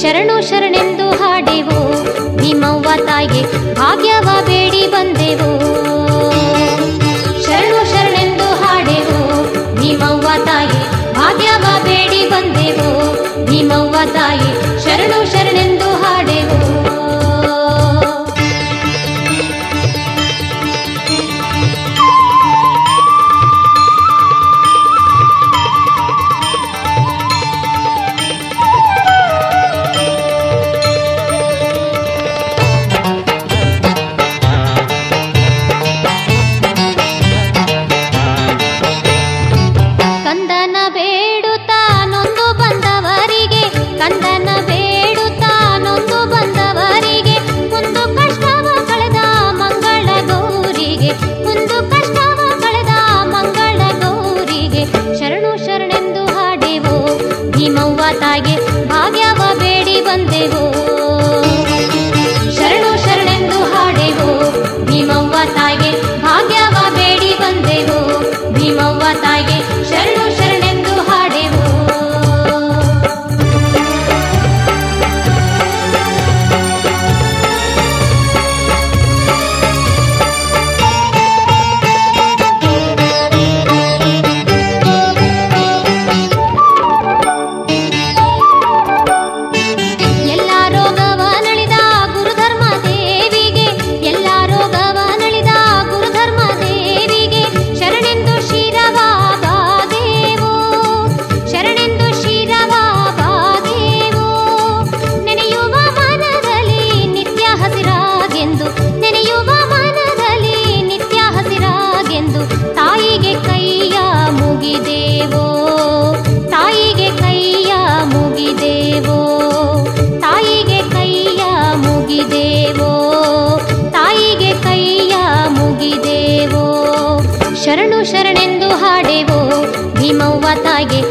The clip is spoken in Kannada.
ಶರಣು ಶರಣೆಂದು ಹಾಡೆವು ಭೀಮವ್ವ ತಾಯಿಗೆ ಭಾಗ್ಯವ ಬೇಡಿ ಬಂದೆವು ಶರಣು ಶರಣೆಂದು ಹಾಡೆವು ಭೀಮವ್ವ ತಾಯಿ ಭಾಗ್ಯವ ಬೇಡಿ ಬಂದೆವು ಭೀಮವ್ವ ತಾಯಿ ಶರಣು ಶರಣೆಂದು ಹಾಡೆವು ಕಂದನ ಬೇಡುತ್ತಾ ನೊಂದು ಬಂದವರಿಗೆ ಕಂದನ ಬೇಡುತ್ತಾ ನೊಂದು ಬಂದವರಿಗೆ ಒಂದು ಕಷ್ಟವ ಕಳೆದ ಮಂಗಳ ಗೌರಿಗೆ ಒಂದು ಕಷ್ಟವ ಕಳೆದ ಮಂಗಳ ಗೌರಿಗೆ ಶರಣು ಶರಣೆಂದು ಹಾಡೆವು ಭೀಮವ್ವ ತಾಯಿಗೆ ಭಾಗ್ಯವ ಬೇಡಿ ಬಂದೆವು ಶರಣು ಶರಣೆಂದು ಹಾಡೆವು ಭೀಮವ್ವ ತಾಯಿಗೆ ಭಾಗ್ಯವ ಬೇಡಿ ಬಂದೆವು ಭೀಮವ್ವ ತಾಯಿಗೆ ಶರಣು ಶರಣೆಂದು ಹಾಡೆವು ಎಲ್ಲ ರೋಗವ ನಳಿದ ಗುರುಧರ್ಮ ದೇವಿಗೆ ಎಲ್ಲ ರೋಗವ ನಳಿದ ಗುರುಧರ್ಮ ದೇವಿಗೆ ಶರಣೆಂದು ಶಿರವಾಗಾದೇವು ಶರಣೆಂದು ಶಿರವಾಗಾದೇವು ನೆನೆಯುವ ಮನದಲ್ಲಿ ನಿತ್ಯ ಹಸಿರಾಗೆಂದು ನೆನೆಯುವ ಮನದಲ್ಲಿ ನಿತ್ಯ ಹಸಿರಾಗೆಂದು ತಾಯಿಗೆ ಕೈಯ ಮುಗಿದೇವೋ ತಾಯಿಗೆ ಕೈಯ ಮುಗಿದೇವೋ ತಾಯಿಗೆ ಕೈಯ ಮುಗಿದೇವೋ ತಾಯಿಗೆ ಕೈಯ ಮುಗಿದೇವೋ ಶರಣು ಶರಣೆಂದು ಹಾಡೆವೋ ಭೀಮವ್ವ ತಾಯಿಗೆ